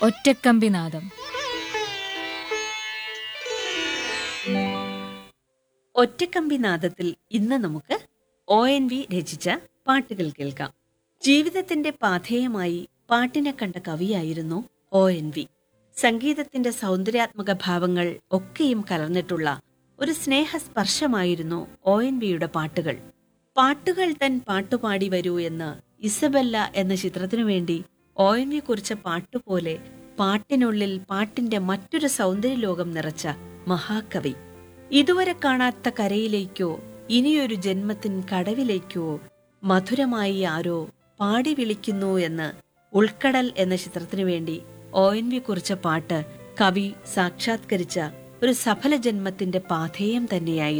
ഒറ്റക്കമ്പിനാദം ഒറ്റക്കമ്പി നാദത്തിൽ ഇന്ന് നമുക്ക് O N V രചിച്ച പാട്ടുകൾ കേൾക്കാം ജീവിതത്തിന്റെ പാഥേയമായി പാട്ടിനെ കണ്ട കവിയായിരുന്നു ഒ എൻ വി സംഗീതത്തിന്റെ സൗന്ദര്യാത്മക ഭാവങ്ങൾ ഒക്കെയും കലർന്നിട്ടുള്ള ഒരു സ്നേഹസ്പർശമായിരുന്നു ഒ എൻ വിയുടെ പാട്ടുകൾ പാട്ടുകൾ തൻ പാട്ടുപാടി വരൂ എന്ന് ഇസബെല്ല എന്ന ചിത്രത്തിനു വേണ്ടി ഒ എൻ വി കുറിച്ച പാട്ടുപോലെ പാട്ടിനുള്ളിൽ പാട്ടിന്റെ മറ്റൊരു സൗന്ദര്യലോകം നിറച്ച മഹാകവി ഇതുവരെ കാണാത്ത കരയിലേക്കോ ഇനിയൊരു ജന്മത്തിൻ കടവിലേക്കോ മധുരമായി ആരോ പാടി വിളിക്കുന്നു എന്ന് ഉൾക്കടൽ എന്ന ചിത്രത്തിനു വേണ്ടി ഒ എൻ വി കുറിച്ച പാട്ട് കവി സാക്ഷാത്കരിച്ച ഒരു സഫല ജന്മത്തിന്റെ പാഥേയം തന്നെയായിരുന്നു